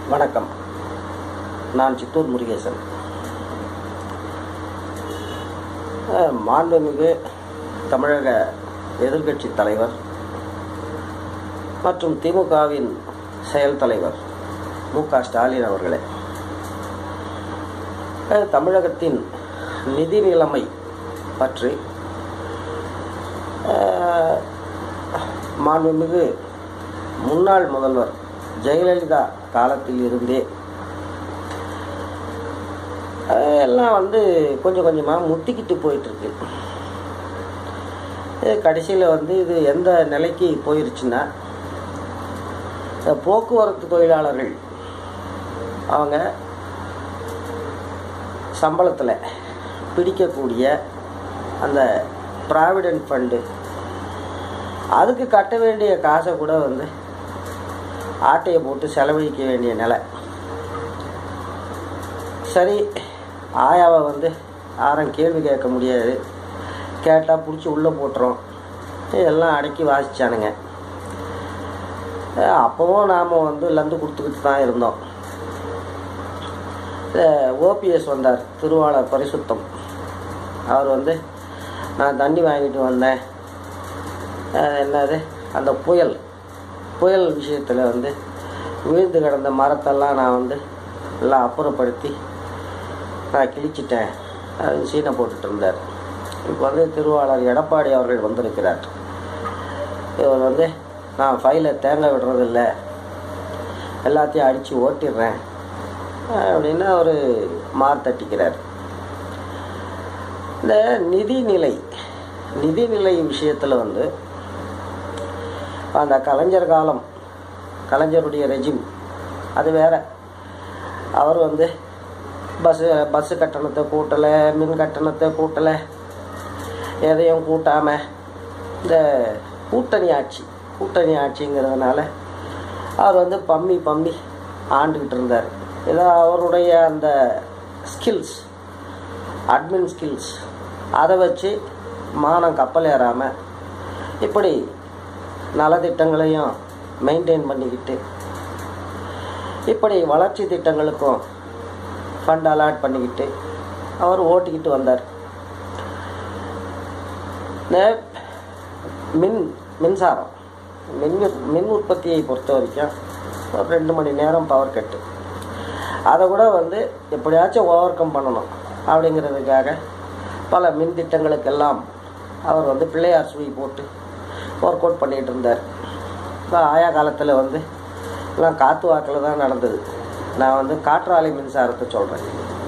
வணக்கம் நான் சித்தூர் முருகேசன் அஹ், மாண்புமிகு தமிழக எதிர்க்கட்சி தலைவர் மற்றும் திமுகவின் செயல் தலைவர் மு க ஸ்டாலின் அவர்களே அஹ், தமிழகத்தின் நிதி நிலைமை பற்றி அஹ், மாண்புமிகு முன்னாள் முதல்வர் ஜெயலலிதா காலத்தில் இருந்தே அஹ், எல்லாம் வந்து கொஞ்சம் கொஞ்சமாக முத்திக்கிட்டு போயிட்டுருக்கு கடைசியில் வந்து இது எந்த நிலைக்கு போயிருச்சுன்னா இந்த போக்குவரத்து தொழிலாளர்கள் அவங்க சம்பளத்தில் பிடிக்கக்கூடிய அந்த ப்ராவிடென்ட் ஃபண்டு அதுக்கு கட்ட வேண்டிய காசை கூட வந்து ஆட்டையை போட்டு செலவழிக்க வேண்டிய நிலை சரி ஆயாவை வந்து யாரும் கேள்வி கேட்க முடியாது கேட்டால் பிடிச்சி உள்ளே போட்டுரும் எல்லாம் அடக்கி வாசிச்சானுங்க அஹ் அப்பவும் நாம் வந்து லந்து கொடுத்துக்கிட்டு தான் இருந்தோம் ஓபிஎஸ் வந்தார் திருவாளர் பரிசுத்தம் அவர் வந்து நான் தண்ணி வாங்கிட்டு வந்தேன் அஹ் என்னது அந்த புயல் புயல் விஷயத்தில் வந்து விழுந்து கிடந்த மரத்தெல்லாம் நான் வந்து எல்லாம் அப்புறப்படுத்தி நான் கிழிச்சிட்டேன் அது சீனை போட்டுட்டு இருந்தார் இப்போ வந்து திருவாளர் எடப்பாடி அவர்கள் வந்திருக்கிறார் இவர் வந்து நான் ஃபைலை தேங்க விடுறதில்ல எல்லாத்தையும் அடித்து ஓட்டிடுறேன் அப்படின்னு அவர் மார் தட்டிக்கிறார் இந்த நிதிநிலை நிதிநிலை விஷயத்தில் வந்து அந்த கலைஞர் காலம் கலைஞருடைய ரெஜிம் அது வேற அவர் வந்து பஸ்ஸு பஸ்ஸு கட்டணத்தை கூட்டலை மின் கட்டணத்தை கூட்டலை எதையும் கூட்டாமல் இந்த கூட்டணி ஆட்சி கூட்டணி ஆட்சிங்கிறதுனால அவர் வந்து பம்மி பம்மி ஆண்டுக்கிட்டு இருந்தார் ஏதோ அவருடைய அந்த ஸ்கில்ஸ் அட்மின் ஸ்கில்ஸ் அதை வச்சு மானம் கப்பல் ஏறாமல் இப்படி நலத்திட்டங்களையும் மெயின்டைன் பண்ணிக்கிட்டு இப்படி வளர்ச்சி திட்டங்களுக்கும் ஃபண்ட் அலாட் பண்ணிக்கிட்டு அவர் ஓட்டிக்கிட்டு வந்தார் இந்த மின் மின்சாரம் மின் மின் உற்பத்தியை பொறுத்த வரைக்கும் ஒரு ரெண்டு மணி நேரம் பவர் கட்டு அதை கூட வந்து எப்படியாச்சும் ஓவர் கம் பண்ணணும் அப்படிங்கிறதுக்காக பல மின் திட்டங்களுக்கெல்லாம் அவர் வந்து பிள்ளையார் சுழி போட்டு ஒர்க் அவுட் பண்ணிகிட்டு இருந்தார் இப்போ ஆயா காலத்தில் வந்து எல்லாம் காற்று வாக்கில் தான் நடந்தது நான் வந்து காற்றாலை மின்சாரத்தை சொல்கிறேன்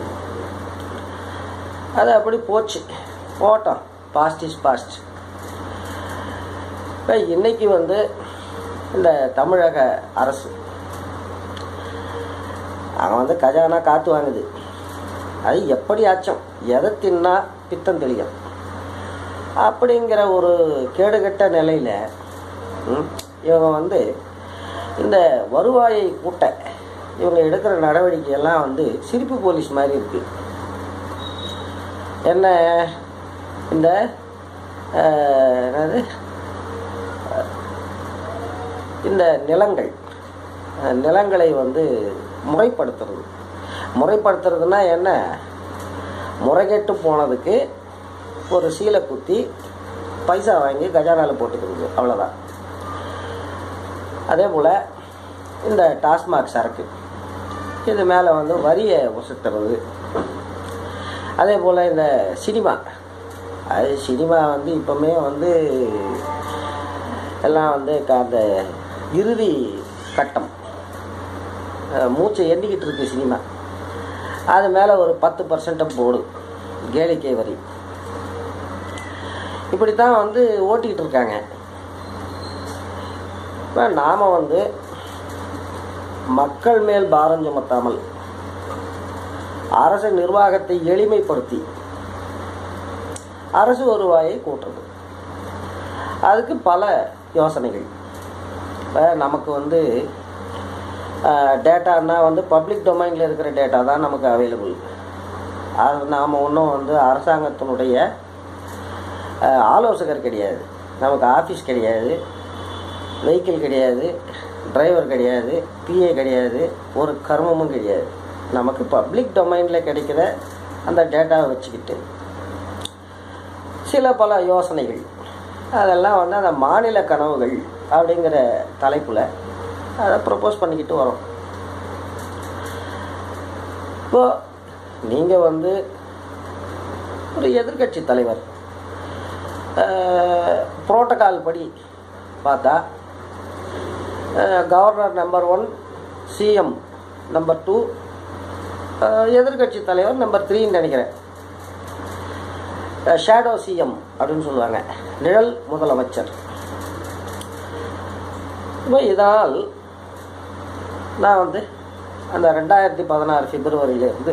அது அப்படி போச்சு போட்டோம் பாஸ்ட் இஸ் பாஸ்ட் இப்போ இன்னைக்கு வந்து இந்த தமிழக அரசு அவன் வந்து கஜானா காற்று வாங்குது அது எப்படியாச்சும் எதை தின்னா பித்தம் தெளியும் அப்படிங்கிற ஒரு கேடுகட்ட நிலையில் இவங்க வந்து இந்த வருவாயை கூட்ட இவங்க எடுக்கிற நடவடிக்கையெல்லாம் வந்து சிரிப்பு போலீஸ் மாதிரி இருக்கு என்ன இந்த அஹ், என்னது இந்த நிலங்கள் அஹ், நிலங்களை வந்து முறைப்படுத்துறது முறைப்படுத்துறதுன்னா என்ன முறைகெட்டு போனதுக்கு ஒரு சீலை குத்தி பைசா வாங்கி கஜானாவில் போட்டுக்கிறது அவ்வளோதான் அதே போல் இந்த டாஸ்மாக் சரக்கு இது மேலே வந்து வரியை உசத்துறது அதே போல் இந்த சினிமா அது சினிமா வந்து இப்போவுமே வந்து எல்லாம் வந்து க- அந்த இறுதி கட்டம் அஹ், மூச்சை எண்ணிக்கிட்டு இருக்கு சினிமா அது மேலே ஒரு பத்து பர்சன்ட்டை போடு கேளிக்கை வரி இப்படித்தான் வந்து ஓட்டிக்கிட்டு இருக்காங்க இப்போ நாம் வந்து மக்கள் மேல் பாரம் சுமத்தாமல் அரசு நிர்வாகத்தை எளிமைப்படுத்தி அரசு வருவாயை கூட்டுறது அதுக்கு பல யோசனைகள் இப்போ நமக்கு வந்து டேட்டான்னா வந்து பப்ளிக் டொமைனில் இருக்கிற டேட்டா தான் நமக்கு அவைலபிள் அது நாம் ஒன்றும் வந்து அரசாங்கத்தினுடைய அஹ், ஆலோசகர் கிடையாது நமக்கு ஆஃபீஸ் கிடையாது வெஹிக்கிள் கிடையாது டிரைவர் கிடையாது பிஏ கிடையாது ஒரு கர்மமும் கிடையாது நமக்கு பப்ளிக் டொமைனில் கிடைக்கிற அந்த டேட்டாவை வச்சுக்கிட்டு சில பல யோசனைகள் அதெல்லாம் வந்து அந்த மாநில கனவுகள் அப்படிங்கிற தலைப்பில் அதை ப்ரப்போஸ் பண்ணிக்கிட்டு வரோம் இப்போ நீங்கள் வந்து ஒரு எதிர்க்கட்சி தலைவர் புரோட்டோகால் படி பார்த்தா governor number one CM number two எதிர்கட்சி தலைவர் நம்பர் த்ரீன்னு நினைக்கிறேன் ஷேடோ சிஎம் அப்படின்னு சொல்லுவாங்க நிழல் முதலமைச்சர் இப்போ இதனால் நான் வந்து அந்த ரெண்டாயிரத்தி பதினாறு பிப்ரவரியிலிருந்து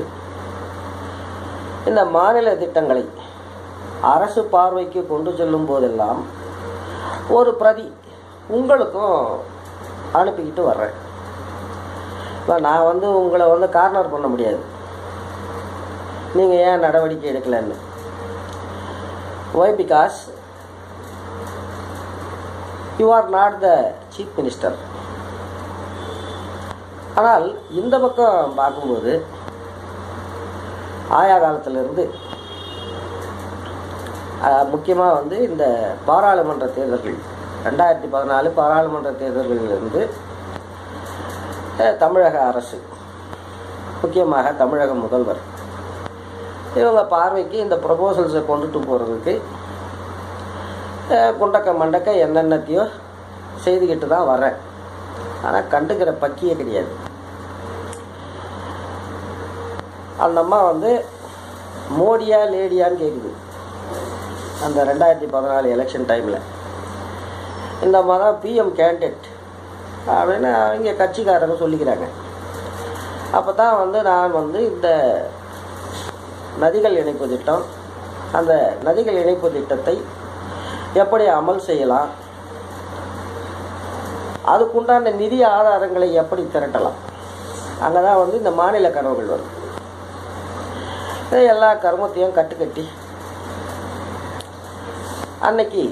இந்த மாநில திட்டங்களை அரசு பார்வைக்கு கொண்டு செல்லும் போதெல்லாம் ஒரு பிரதி உங்களுக்கும் அனுப்பிக்கிட்டு வர்றேன் இப்போ நான் வந்து உங்களை வந்து கார்னர் பண்ண முடியாது நீங்கள் ஏன் நடவடிக்கை எடுக்கலன்னு why because you are not the chief minister ஆனால் இந்த பக்கம் பார்க்கும்போது ஆயா காலத்திலிருந்து முக்கியமாக வந்து இந்த பாராளுமன்ற தேர்தல்கள் ரெண்டாயிரத்தி பதினாலு பாராளுமன்ற தேர்தல்களிலிருந்து தமிழக அரசு முக்கியமாக தமிழக முதல்வர் இவங்க பார்வைக்கு இந்த ப்ரொபோசல்ஸை கொண்டுட்டு போகிறதுக்கு குண்டக்க மண்டக்க என்னென்னத்தையோ செய்துக்கிட்டு தான் வரேன் ஆனால் கண்டுக்கிற பக்கியே கிடையாது அந்த அம்மா வந்து மோடியா லேடியான்னு கேட்குது அந்த ரெண்டாயிரத்தி பதினாலு எலெக்ஷன் டைமில் இந்த அம்மா தான் பிஎம் கேண்டிடேட் அப்படின்னு அவங்க கட்சிக்காரங்க சொல்லிக்கிறாங்க அப்போ தான் வந்து நான் வந்து இந்த நதிகள் இணைப்பு திட்டம் அந்த நதிகள் இணைப்பு திட்டத்தை எப்படி அமல் செய்யலாம் அதுக்குண்டான நிதி ஆதாரங்களை எப்படி திரட்டலாம் அங்கே தான் வந்து இந்த மாநில கனவுகள் வரும் எல்லா கர்மத்தையும் கட்டுக்கட்டி அன்னைக்கு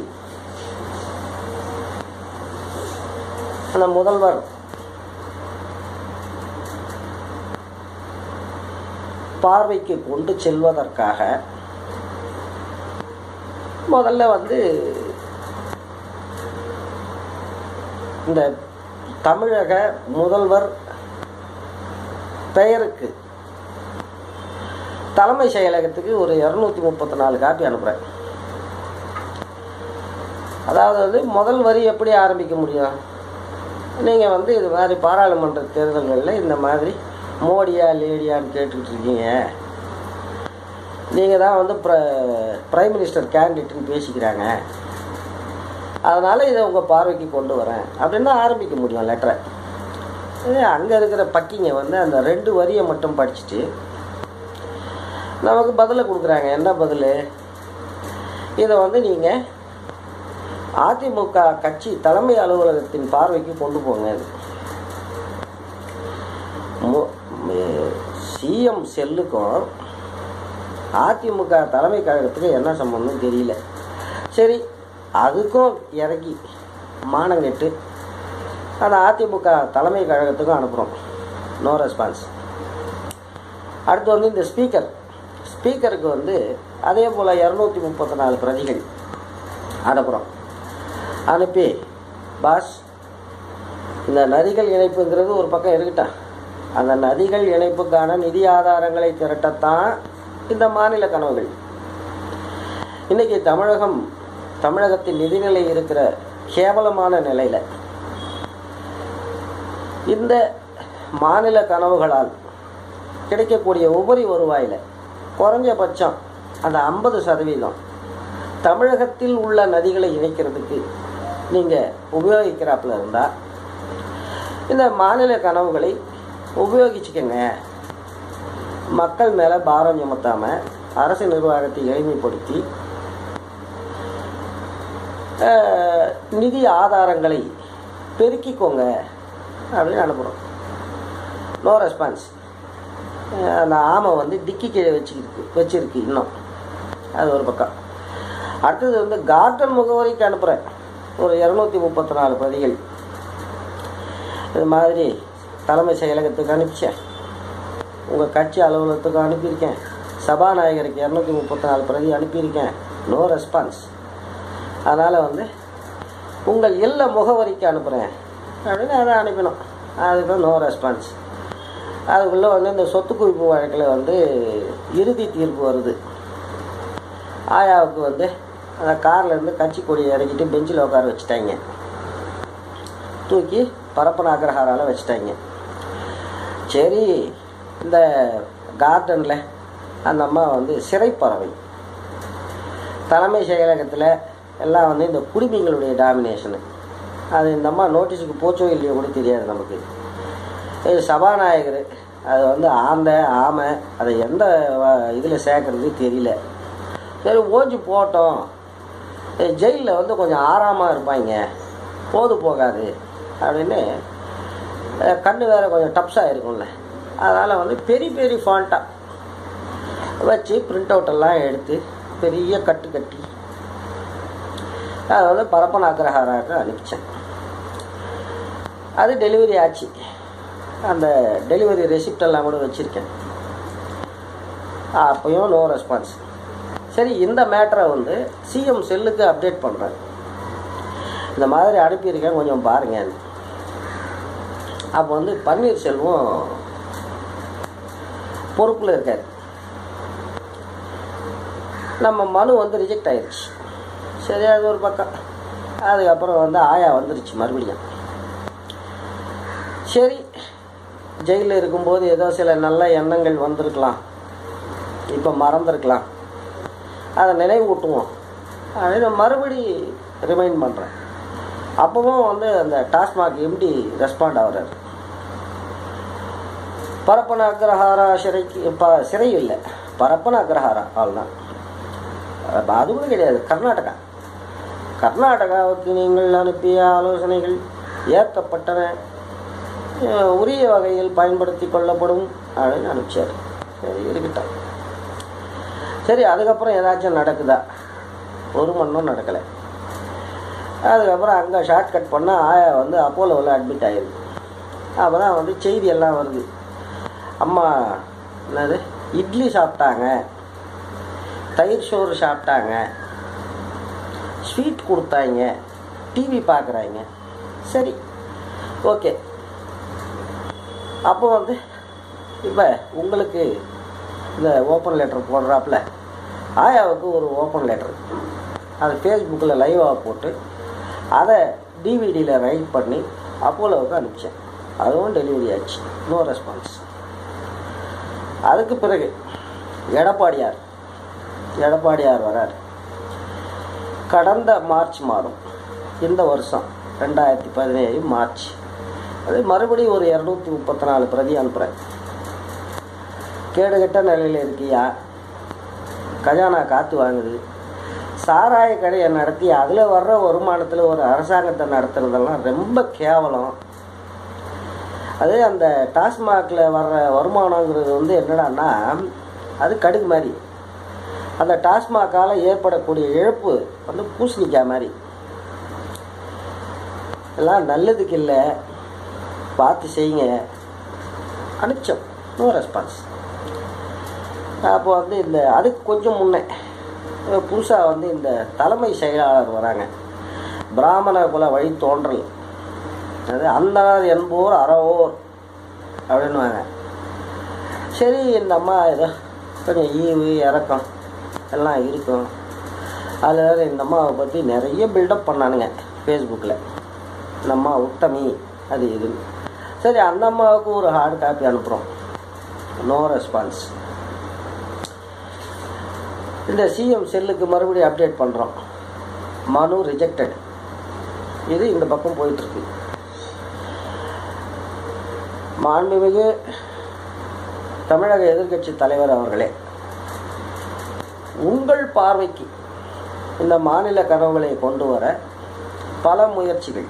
அந்த முதல்வர் பார்வைக்கு கொண்டு செல்வதற்காக முதல்ல வந்து இந்த தமிழக முதல்வர் பெயருக்கு தலைமை செயலகத்துக்கு ஒரு இரநூத்தி முப்பத்தி நாலு காப்பி அனுப்புகிறேன் அதாவது வந்து முதல் வரி எப்படி ஆரம்பிக்க முடியும் நீங்கள் வந்து இது மாதிரி பாராளுமன்ற தேர்தல்களில் இந்த மாதிரி மோடியா லேடியான்னு கேட்டுக்கிட்டு இருக்கீங்க நீங்கள் தான் வந்து ப்ர ப்ரைம் மினிஸ்டர் கேண்டிடேட்னு பேசிக்கிறாங்க அதனால் இதை உங்கள் பார்வைக்கு கொண்டு வரேன் அப்படின்னு தான் ஆரம்பிக்க முடியும் லெட்டரை அங்கே இருக்கிற பக்கிங்க வந்து அந்த ரெண்டு வரியை மட்டும் படிச்சுட்டு நமக்கு பதிலை கொடுக்குறாங்க என்ன பதில் இதை வந்து நீங்கள் அதிமுக கட்சி தலைமை அலுவலகத்தின் பார்வைக்கு கொண்டு போங்க சிஎம் செல்லுக்கும் அதிமுக தலைமை கழகத்துக்கு என்ன சம்பந்தம் தெரியல சரி அதுக்கும் இறக்கி மானங்கெட்டு அந்த அதிமுக தலைமை கழகத்துக்கும் அனுப்புகிறோம் நோ ரெஸ்பான்ஸ் அடுத்து வந்து இந்த ஸ்பீக்கர் ஸ்பீக்கருக்கு வந்து அதே போல் இரநூத்தி முப்பத்தி நாலு பிரதிகள் அனுப்புகிறோம் அனுப்பி பாஸ் இந்த நதிகள் இணைப்புங்கிறது ஒரு பக்கம் இருக்கட்டும் அந்த நதிகள் இணைப்புக்கான நிதி ஆதாரங்களை திரட்டத்தான் இந்த மாநில கனவுகள் இன்னைக்கு தமிழகம் தமிழகத்தின் நிதிநிலை இருக்கிற கேவலமான நிலையில் இந்த மாநில கனவுகளால் கிடைக்கக்கூடிய உபரி வருவாயில் குறைஞ்சபட்சம் அந்த ஐம்பது சதவீதம் தமிழகத்தில் உள்ள நதிகளை இணைக்கிறதுக்கு நீங்கள் உபயோகிக்கிறாப்புல இருந்தால் இந்த மாநில கனவுகளை உபயோகிச்சுக்கங்க மக்கள் மேலே பாரம் சுமத்தாமல் அரசு நிர்வாகத்தை எளிமைப்படுத்தி நிதி ஆதாரங்களை பெருக்கிக்கோங்க அப்படின்னு அனுப்புகிறோம் நோ ரெஸ்பான்ஸ் அந்த ஆமை வந்து டிக்கி கீழே வச்சுக்கிருக்கு வச்சிருக்கு இன்னும் அது ஒரு பக்கம் அடுத்தது வந்து கார்டன் முகவரிக்கு அனுப்புகிறேன் ஒரு இரநூத்தி முப்பத்தி நாலு பிரதிகள் இது மாதிரி தலைமை செயலகத்துக்கு அனுப்பிச்சேன் உங்கள் கட்சி அலுவலகத்துக்கு அனுப்பியிருக்கேன் சபாநாயகருக்கு இரநூத்தி முப்பத்தி நாலு பிரதி அனுப்பியிருக்கேன் நோ ரெஸ்பான்ஸ் அதனால் வந்து உங்கள் இல்ல முகவரிக்கு அனுப்புகிறேன் அப்படின்னு அதை அனுப்பினோம் அதுக்கு நோ ரெஸ்பான்ஸ் அதுக்குள்ளே வந்து இந்த சொத்து குவிப்பு வழக்கில் வந்து இறுதி தீர்ப்பு வருது ஆயாவுக்கு வந்து அந்த கார்லேருந்து கட்சி கொடியை இறக்கிட்டு பெஞ்சில் உட்கார வச்சுட்டாங்க தூக்கி பரப்பன அக்ரஹாரால வச்சுட்டாங்க சரி இந்த கார்டனில் அந்த அம்மா வந்து சிறைப்பறவை தலைமை செயலகத்தில் எல்லாம் வந்து இந்த குடிமிங்களுடைய டாமினேஷனு அது இந்த அம்மா நோட்டீஸுக்கு போச்சோ இல்லையோ கூட தெரியாது நமக்கு இது சபாநாயகர் அது வந்து ஆந்தை ஆமை அதை எந்த இதில் சேர்க்கறது தெரியல சரி ஓஞ்சி போட்டோம் ஜெயிலில் வந்து கொஞ்சம் ஆறாமல் இருப்பாங்க போது போகாது அப்படின்னு அஹ், கண்ணு வேற கொஞ்சம் டப்ஸாக இருக்கும்ல அதனால் வந்து பெரிய பெரிய ஃபாண்ட்டாக வச்சு பிரிண்ட் அவுட் எல்லாம் எடுத்து பெரிய கட்டு கட்டி அதை வந்து பரப்பன அக்ரஹாராக்கு அனுப்பிச்சேன் அது டெலிவரி ஆச்சு அந்த டெலிவரி ரெசிப்ட் எல்லாம் கூட வச்சுருக்கேன் அப்பயும் நோ ரெஸ்பான்ஸ் சரி இந்த மேட்டரை வந்து சிஎம் செல்லுக்கு அப்டேட் பண்ணுறேன் இந்த மாதிரி அனுப்பியிருக்கேன் கொஞ்சம் பாருங்க அப்போ வந்து பன்னீர்செல்வம் பொறுப்பில் இருக்கார் நம்ம மனு வந்து ரிஜெக்ட் ஆயிடுச்சு சரி அது ஒரு பக்கம் அதுக்கப்புறம் வந்து ஆயா வந்துருச்சு மறுபடியும் சரி ஜெயிலில் இருக்கும்போது ஏதோ சில நல்ல எண்ணங்கள் வந்திருக்கலாம் இப்போ மறந்துருக்கலாம் அதை நினைவூட்டுவோம் அப்படின்னு மறுபடி ரிமைண்ட் பண்ணுறேன் அப்பவும் வந்து அந்த டாஸ்மாக் எம்டி ரெஸ்பாண்ட் ஆகுறாரு பரப்பன அக்ரஹாரா சிறைக்கு ப சிறை இல்லை பரப்பன அக்ரஹாரா அவ்வளோதான் அப்ப அது கூட கிடையாது கர்நாடகா கர்நாடகாவுக்கு நீங்கள் அனுப்பிய ஆலோசனைகள் ஏற்கப்பட்டன அஹ், உரிய வகையில் பயன்படுத்தி கொள்ளப்படும் அப்படின்னு அனுப்பிச்சார் சரி இருக்கட்டும் சரி அதுக்கப்புறம் ஏதாச்சும் நடக்குதா ஒரு மண்ணும் நடக்கலை அதுக்கப்புறம் அங்கே ஷார்ட் கட் பண்ணால் ஆயா வந்து அப்போலோவில் அட்மிட் ஆயிருக்கு அப்போ தான் வந்து செய்தி எல்லாம் வருது அம்மா என்னது இட்லி சாப்பிட்டாங்க தயிர் சோறு சாப்பிட்டாங்க ஸ்வீட் கொடுத்தாங்க டிவி பார்க்குறாங்க சரி ஓகே அப்போ வந்து இப்போ உங்களுக்கு இந்த ஓப்பன் லெட்டர் போடுறாப்புல ஆயாவுக்கு ஒரு ஓப்பன் லெட்டர் அது ஃபேஸ்புக்கில் லைவாக போட்டு அதை டிவிடியில் ரைட் பண்ணி அப்போலோவுக்கு அனுப்பிச்சேன் அதுவும் டெலிவரி ஆச்சு நோ ரெஸ்பான்ஸ் அதுக்கு பிறகு எடப்பாடியார் எடப்பாடியார் வரார் கடந்த மார்ச் மாதம் இந்த வருஷம் ரெண்டாயிரத்தி பதினேழு மார்ச் அது மறுபடியும் ஒரு இரநூத்தி முப்பத்தி நாலு பிரதி அனுப்புகிறேன் கேடுகட்ட நிலையில் இருக்கியா கஜானா காற்று வாங்குது சாராய கடையை நடத்தி அதில் வர்ற வருமானத்தில் ஒரு அரசாங்கத்தை நடத்துறதெல்லாம் ரொம்ப கேவலம் அது அந்த டாஸ்மாகில் வர்ற வருமானங்கிறது வந்து என்னடான்னா அது கடுகு மாதிரி அந்த டாஸ்மாகால ஏற்படக்கூடிய இழப்பு வந்து பூசணிக்காய் மாதிரி எல்லாம் நல்லதுக்கு இல்லை பார்த்து செய்யுங்க அனுப்பிச்சோம் நோ ரெஸ்பான்ஸ் அப்போ வந்து இந்த அதுக்கு கொஞ்சம் முன்னே புதுசாக வந்து இந்த தலைமை செயலாளர் வராங்க பிராமண குல வழி தோன்றல் அது அந்தனர் என்போர் அறவோர் அப்படின்னுவாங்க சரி இந்த அம்மா ஏதோ கொஞ்சம் ஈவு இறக்கம் எல்லாம் இருக்கும் அதில் வேறு இந்த அம்மாவை பற்றி நிறைய பில்டப் பண்ணானுங்க ஃபேஸ்புக்கில் இந்த அம்மா உத்தமி அது இது சரி அந்த அம்மாவுக்கு ஒரு ஹார்ட் காப்பி அனுப்புகிறோம் நோ ரெஸ்பான்ஸ் இந்த சிஎம் செல்லுக்கு மறுபடியும் அப்டேட் பண்ணுறோம் மனு ரிஜெக்டட் இது இந்த பக்கம் போயிட்டுருக்கு மாண்புமிகு தமிழக எதிர்க்கட்சி தலைவர் அவர்களே உங்கள் பார்வைக்கு இந்த மாநில கனவுகளை கொண்டு வர பல முயற்சிகள்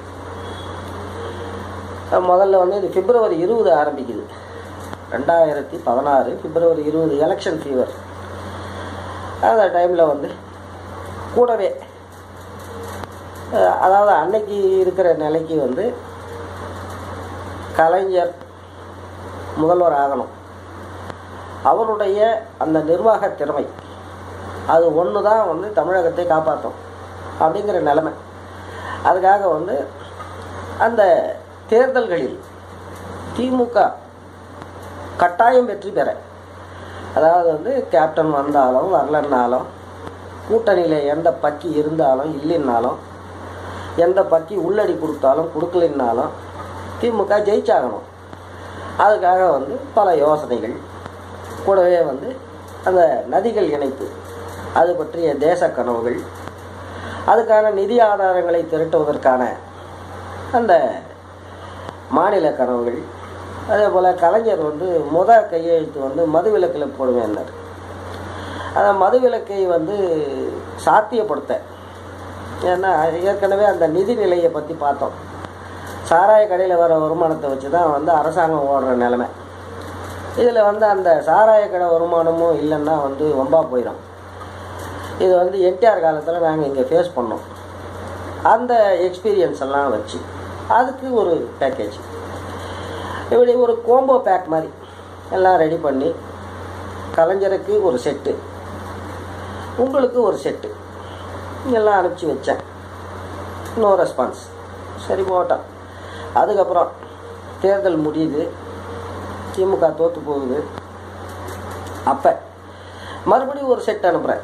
முதல்ல வந்து இது பிப்ரவரி இருபது ஆரம்பிக்குது ரெண்டாயிரத்தி பதினாறு பிப்ரவரி இருபது எலெக்ஷன் ஃபீவர் அந்த டைமில் வந்து கூடவே அஹ், அதாவது அன்னைக்கு இருக்கிற நிலைக்கு வந்து கலைஞர் முதல்வர் ஆகணும் அவருடைய அந்த நிர்வாக திறமை அது ஒன்று தான் வந்து தமிழகத்தை காப்பாற்றும் அப்படிங்கிற நிலைமை அதுக்காக வந்து அந்த தேர்தல்களில் திமுக கட்டாயம் வெற்றி பெற அதாவது வந்து கேப்டன் வந்தாலும் வரலன்னாலும் கூட்டணியில் எந்த பக்கி இருந்தாலும் இல்லைன்னாலும் எந்த பக்கி உள்ளடி கொடுத்தாலும் கொடுக்கலைன்னாலும் திமுக ஜெயிச்சாகணும் அதுக்காக வந்து பல யோசனைகள் கூடவே வந்து அந்த நதிகள் இணைப்பு அது பற்றிய தேச கனவுகள் அதுக்கான நிதி ஆதாரங்களை திரட்டுவதற்கான அந்த மாநில கனவுகள் அதே போல் கலைஞர் வந்து முத கையெழுத்து வந்து மதுவிலக்கில் போடுவேன்னார் அந்த மதுவிலக்கை வந்து சாத்தியப்படுத்த ஏன்னா ஏற்கனவே அந்த நிதி நிலையை பற்றி பார்த்தோம் சாராய கடையில் வர வருமானத்தை வச்சு தான் வந்து அரசாங்கம் ஓடுற நிலைமை இதில் வந்து அந்த சாராய கடை வருமானமும் இல்லைன்னா வந்து வம்பா போயிடும் இது வந்து என்டிஆர் காலத்தில் நாங்கள் இங்கே ஃபேஸ் பண்ணோம் அந்த எக்ஸ்பீரியன்ஸ் எல்லாம் வச்சு அதுக்கு ஒரு பேக்கேஜ் இப்படி ஒரு கோம்போ பேக் மாதிரி எல்லாம் ரெடி பண்ணி கலைஞருக்கு ஒரு செட்டு உங்களுக்கு ஒரு செட்டு எல்லாம் அனுப்பிச்சி வச்சேன் நோ ரெஸ்பான்ஸ் சரி போட்டோம் அதுக்கப்புறம் தேர்தல் முடியுது திமுக தோற்று போகுது அப்போ மறுபடியும் ஒரு செட் அனுப்புகிறேன்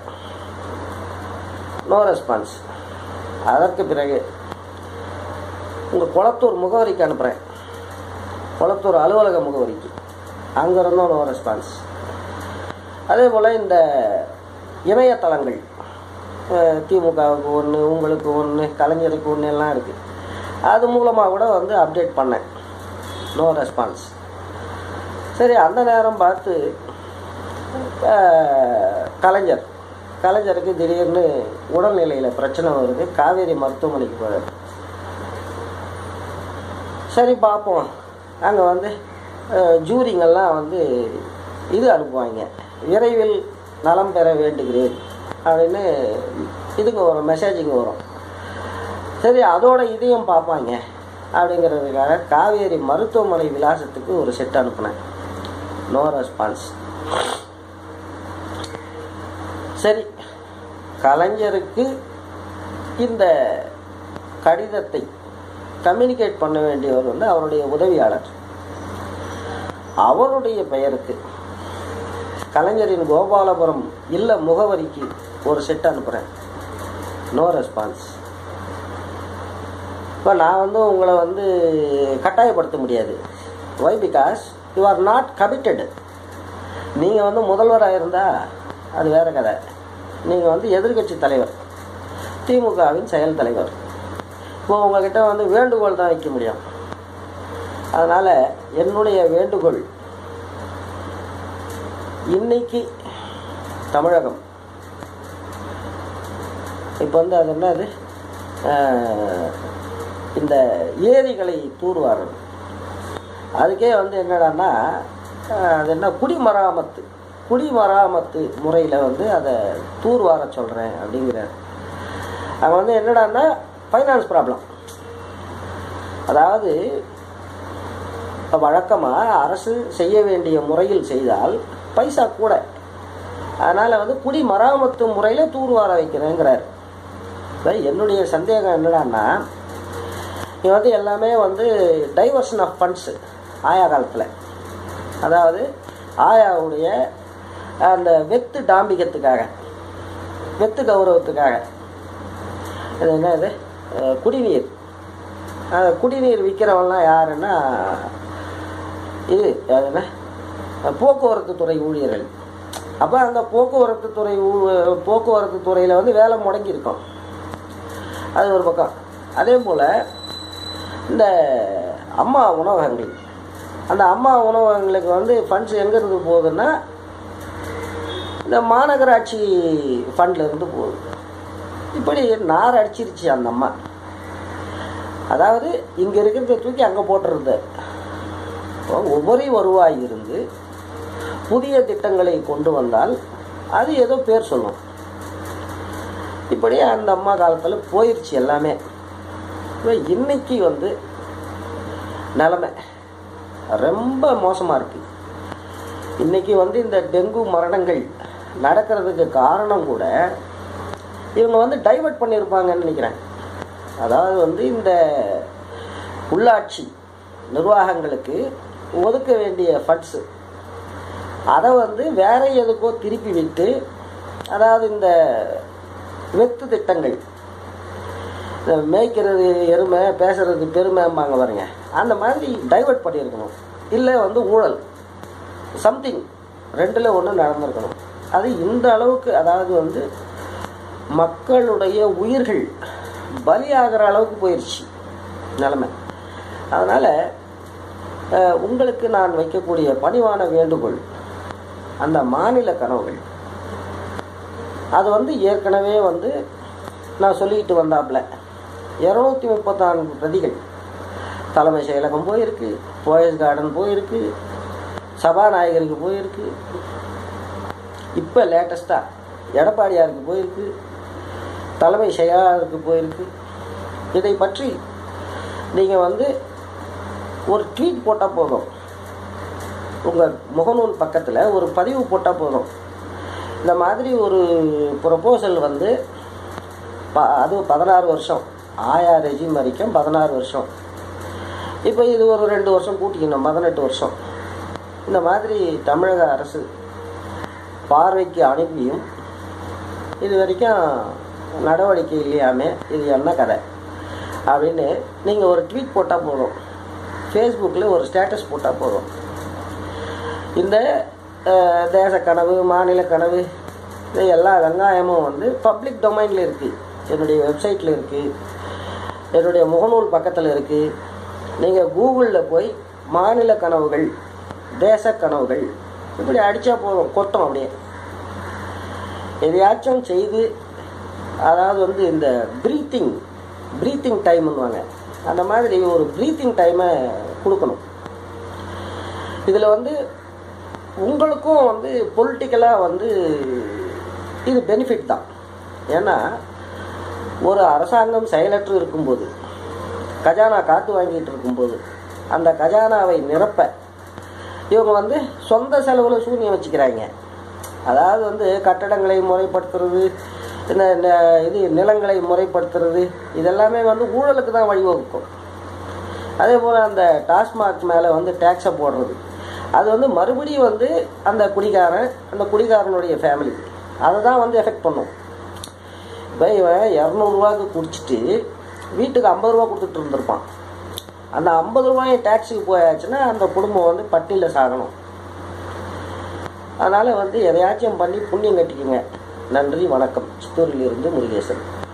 நோ ரெஸ்பான்ஸ் அதற்கு பிறகு உங்கள் குளத்தூர் முகவரிக்கு அனுப்புகிறேன் குளத்தூர் அலுவலக முகவரிக்கு அங்கேருந்தும் நோ ரெஸ்பான்ஸ் அதே போல் இந்த இணையதளங்கள் அஹ், திமுகவுக்கு ஒன்று உங்களுக்கு ஒன்று கலைஞருக்கு ஒன்று எல்லாம் இருக்குது அது மூலமாக கூட வந்து அப்டேட் பண்ணேன் நோ ரெஸ்பான்ஸ் சரி அந்த நேரம் பார்த்து அஹ், கலைஞர் கலைஞருக்கு திடீர்னு உடல்நிலையில் பிரச்சனை வருது காவேரி மருத்துவமனைக்கு போகிறார் சரி பார்ப்போம் அங்கே வந்து அஹ், ஜூரிங்கெல்லாம் வந்து இது அனுப்புவாங்க விரைவில் நலம் பெற வேண்டுகிறேன் அப்படின்னு இதுங்க வரும் மெசேஜிங்க வரும் சரி அதோட இதையும் பார்ப்பாங்க அப்படிங்கிறதுக்காக காவேரி மருத்துவமனை விலாசத்துக்கு ஒரு செட் அனுப்புனேன் நோ ரெஸ்பான்ஸ் சரி கலைஞருக்கு இந்த கடிதத்தை கம்யூனிகேட் பண்ண வேண்டியவர் வந்து அவருடைய உதவியாளர் அவருடைய பெயருக்கு கலைஞரின் கோபாலபுரம் இல்ல முகவரிக்கு ஒரு செட் அனுப்புகிறேன் நோ ரெஸ்பான்ஸ் இப்போ நான் வந்து உங்களை வந்து கட்டாயப்படுத்த முடியாது why because you are not committed நீங்கள் வந்து முதல்வராக இருந்தால் அது வேற கதை நீங்கள் வந்து எதிர்க்கட்சி தலைவர் திமுகவின் செயல் தலைவர் இப்போ உங்ககிட்ட வந்து வேண்டுகோள் தான் வைக்க முடியும் அதனால் என்னுடைய வேண்டுகோள் இன்னைக்கு தமிழகம் இப்போ வந்து அது என்னது அஹ், இந்த ஏரிகளை தூர்வாரது அதுக்கே வந்து என்னடான்னா அஹ், அது என்ன குடிமராமத்து குடிமராமத்து முறையில் வந்து அதை தூர்வார சொல்கிறேன் அப்படிங்கிறார் அங்கே வந்து என்னடான்னா ஃபைனான்ஸ் ப்ராப்ளம் அதாவது இப்போ வழக்கமாக அரசு செய்ய வேண்டிய முறையில் செய்தால் பைசா கூட அதனால் வந்து குடி மராமத்து முறையில் தூர்வார வைக்கிறேங்கிறார் இப்ப என்னுடைய சந்தேகம் என்னடான்னா இது வந்து எல்லாமே வந்து டைவர்ஷன் ஆஃப் ஃபண்ட்ஸு ஆயா காலத்தில் அதாவது ஆயாவுடைய அந்த வெத்து டாம்பிகத்துக்காக வெத்து கௌரவத்துக்காக இது என்ன இது அஹ் குடிநீர் அந்த குடிநீர் விற்கிறவன்லாம் யாருன்னா இது அது என்ன போக்குவரத்து துறை ஊழியர்கள் அப்போ அந்த போக்குவரத்து துறை ஊ- போக்குவரத்து துறையில் வந்து வேலை முடங்கியிருக்கும் அது ஒரு பக்கம் அதே போல் இந்த அம்மா உணவகங்கள் அந்த அம்மா உணவகங்களுக்கு வந்து ஃபண்ட்ஸ் எங்கேருந்து போகுதுன்னா இந்த மாநகராட்சி ஃபண்ட்ல இருந்து போகுது இப்படி நார் அடிச்சிருச்சு அந்த அம்மா அதாவது இங்கே இருக்கிறத தூக்கி அங்கே போட்டுறது ஒவ்வொரு வருவாய் இருந்து புதிய திட்டங்களை கொண்டு வந்தால் அது ஏதோ பேர் சொல்லும் இப்படி அந்த அம்மா காலத்தில் போயிடுச்சு எல்லாமே இப்ப இன்னைக்கு வந்து நிலமை ரொம்ப மோசமாக இருக்குது இன்றைக்கி வந்து இந்த டெங்கு மரணங்கள் நடக்கிறதுக்கு காரணம் கூட இவங்க வந்து டைவர்ட் பண்ணியிருப்பாங்கன்னு நினைக்கிறேன் அதாவது வந்து இந்த உள்ளாட்சி நிர்வாகங்களுக்கு ஒதுக்க வேண்டிய ஃபண்ட்ஸு அதை வந்து வேற எதுக்கோ திருப்பி விட்டு அதாவது இந்த வெத்து திட்டங்கள் இந்த மேய்க்கிறது எருமை பேசுறது பெருமைம்பாங்க பாருங்க அந்த மாதிரி டைவர்ட் பண்ணியிருக்கணும் இல்லை வந்து ஊழல் சம்திங் ரெண்டில் ஒன்று நடந்திருக்கணும் அது இந்த அளவுக்கு அதாவது வந்து மக்களுடைய உயிர்கள் பலியாகிற அளவுக்கு போயிடுச்சு நிலைமை அதனால் உங்களுக்கு நான் வைக்கக்கூடிய பணிவான வேண்டுகோள் அந்த மாநில கனவுகள் அது வந்து ஏற்கனவே வந்து நான் சொல்லிக்கிட்டு வந்தாப்புல இரநூத்தி முப்பத்தான்கு பிரதிகள் தலைமை செயலகம் போயிருக்கு போயஸ் கார்டன் போயிருக்கு சபாநாயகருக்கு போயிருக்கு இப்போ லேட்டஸ்ட்டாக எடப்பாடியாருக்கு போயிருக்கு தலைமை செயலாளருக்கு போயிருக்கு இதை பற்றி நீங்கள் வந்து ஒரு ட்வீட் போட்டால் போதும் உங்கள் முகநூல் பக்கத்தில் ஒரு பதிவு போட்டால் போதும் இந்த மாதிரி ஒரு ப்ரொப்போசல் வந்து ப அது பதினாறு வருஷம் ஆயா ரெஜிம் வரைக்கும் பதினாறு வருஷம் இப்போ இது ஒரு ரெண்டு வருஷம் கூட்டிக்கணும் பதினெட்டு வருஷம் இந்த மாதிரி தமிழக அரசு பார்வைக்கு அனுப்பியும் இது வரைக்கும் நடவடிக்கை இல்லையாமே இது என்ன கதை அப்படின்னு நீங்கள் ஒரு ட்வீட் போட்டால் போதும் ஃபேஸ்புக்கில் ஒரு ஸ்டேட்டஸ் போட்டால் போதும் இந்த தேச கனவு மாநில கனவு இது எல்லா வெங்காயமும் வந்து பப்ளிக் டொமைனில் இருக்குது என்னுடைய வெப்சைட்டில் இருக்குது என்னுடைய முகநூல் பக்கத்தில் இருக்குது நீங்கள் கூகுளில் போய் மாநில கனவுகள் தேச கனவுகள் இப்படி அடித்தா போதும் கொட்டும் அப்படியே எதையாச்சும் செய்து அதாவது வந்து இந்த ப்ரீத்திங் ப்ரீத்திங் டைம்னுவாங்க அந்த மாதிரி ஒரு ப்ரீத்திங் டைமை கொடுக்கணும் இதில் வந்து உங்களுக்கும் வந்து பொலிட்டிக்கலாக வந்து இது பெனிஃபிட் தான் ஏன்னா ஒரு அரசாங்கம் செயலற்று இருக்கும்போது கஜானா காத்து வாங்கிட்டு இருக்கும்போது அந்த கஜானாவை நிரப்ப இவங்க வந்து சொந்த செலவில் சூன்யம் வச்சுக்கிறாங்க அதாவது வந்து கட்டடங்களை முறைப்படுத்துறது இந்த இது நிலங்களை முறைப்படுத்துறது இதெல்லாமே வந்து ஊழலுக்கு தான் வழிவகுக்கும் அதே போல் அந்த டாஸ்மாக் மேலே வந்து டேக்ஸை போடுறது அது வந்து மறுபடியும் வந்து அந்த குடிகாரன் அந்த குடிகாரனுடைய ஃபேமிலி அதை தான் வந்து எஃபெக்ட் பண்ணும் இப்போ இவன் இரநூறுவாக்கு குடிச்சிட்டு வீட்டுக்கு ஐம்பது ரூபா கொடுத்துட்டு இருந்திருப்பான் அந்த ஐம்பது ரூபாய் டேக்ஸுக்கு போயாச்சுன்னா அந்த குடும்பம் வந்து பட்டியில் சாகணும் அதனால் வந்து எதையாச்சும் பண்ணி புண்ணியம் கட்டிக்குங்க நன்றி வணக்கம் சித்தூரிலிருந்து முருகேசன்